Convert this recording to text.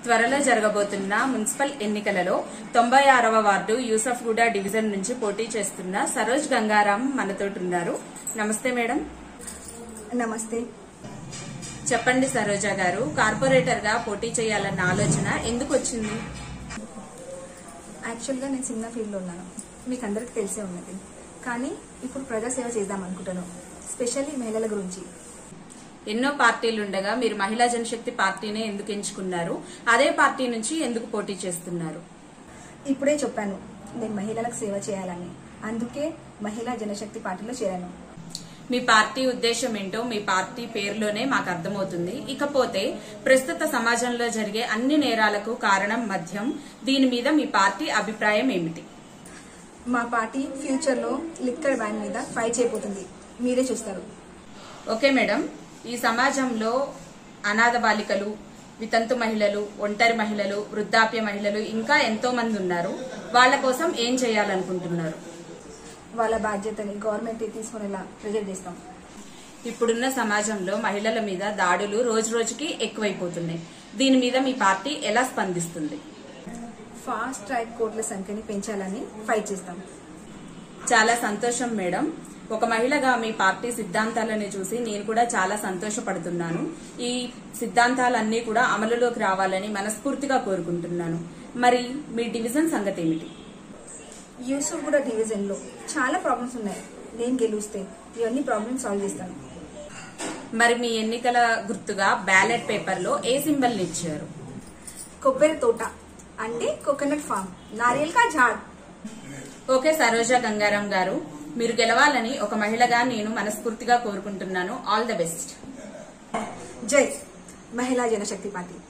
త్వరలో జరగబోతున్న మున్సిపల్ ఎన్నికలలో తొంభై ఆరవ వార్డు యూసఫ్గూడ డివిజన్ నుంచి పోటీ చేస్తున్న సరోజ్ గంగారాం మనతోటి ఉన్నారు నమస్తే మేడం నమస్తే చెప్పండి సరోజా గారు కార్పొరేటర్ గా పోటీ చేయాలన్న ఆలోచన ఎందుకు వచ్చింది యాక్చువల్గా నేను సినిమా ఫీల్డ్లో ఉన్నాను మీకు అందరికి తెలిసే ఉన్నది కానీ ఇప్పుడు ప్రజాసేవ చేద్దాం అనుకుంటాను స్పెషల్లీ మహిళల గురించి ఎన్నో పార్టీలు ఉండగా మీరు మహిళా జనశక్తి పార్టీనే ఎందుకు ఎంచుకున్నారు అదే పార్టీ నుంచి ఎందుకు పోటీ చేస్తున్నారు ఇప్పుడే చెప్పాను నేను మహిళలకు సేవ చేయాలని అందుకే మహిళా జనశక్తి పార్టీలో చేరాను మీ పార్టీ ఉద్దేశం ఏంటో మీ పార్టీ పేరులోనే మాకు అర్థమవుతుంది ఇకపోతే ప్రస్తుత సమాజంలో జరిగే అన్ని నేరాలకు కారణం మద్యం దీని మీద మీ పార్టీ అభిప్రాయం ఏమిటి మా పార్టీ ఫ్యూచర్లో లిక్కర్ బ్యాన్ మీద ఫైట్ చేయబోతుంది మీరే చూస్తారు ఓకే మేడం ఈ సమాజంలో అనాథ బాలికలు వితంతు మహిళలు ఒంటరి మహిళలు వృద్ధాప్య మహిళలు ఇంకా ఎంతో మంది ఉన్నారు వాళ్ళ కోసం ఏం చేయాలనుకుంటున్నారు వాళ్ళ బాధ్యతని గవర్నమెంట్ తీసుకునేలా ప్రెజర్ చేస్తాం ఇప్పుడున్న సమాజంలో మహిళల మీద దాడులు రోజు రోజుకి ఎక్కువైపోతున్నాయి దీని మీద మీ పార్టీ ఎలా స్పందిస్తుంది ఫాస్ట్ ట్రాక్ కోర్టుల సంఖ్యని పెంచాలని ఫైట్ చేస్తాం చాలా సంతోషం మేడం ఒక మహిళగా మీ పార్టీ సిద్ధాంతాలను చూసి నేను కూడా చాలా సంతోషపడుతున్నాను ఈ సిద్ధాంతాలన్నీ కూడా అమలులోకి రావాలని మనస్ఫూర్తిగా కోరుకుంటున్నాను మరి మీ డివిజన్ సంగతి ఏమిటి యూసుఫ్ కూడా డివిజన్లో చాలా ప్రాబ్లమ్స్ ఉన్నాయి నేను గెలిస్తే ఇవన్నీ ప్రాబ్లమ్స్ సాల్వ్ చేస్తాను మరి మీ ఎన్నికల గుర్తుగా బ్యాలెట్ పేపర్లో ఏ సింబల్ ఇచ్చారు కొబ్బరి తోట అంటే కోకోనట్ ఫార్మ్ నారియల్ కా ఝాడ్ ఓకే సరోజా గంగారాం గారు మీరు గెలవాలని ఒక మహిళగా నేను మనస్ఫూర్తిగా కోరుకుంటున్నాను ఆల్ ద బెస్ట్ జై మహిళా జనశక్తి పార్టీ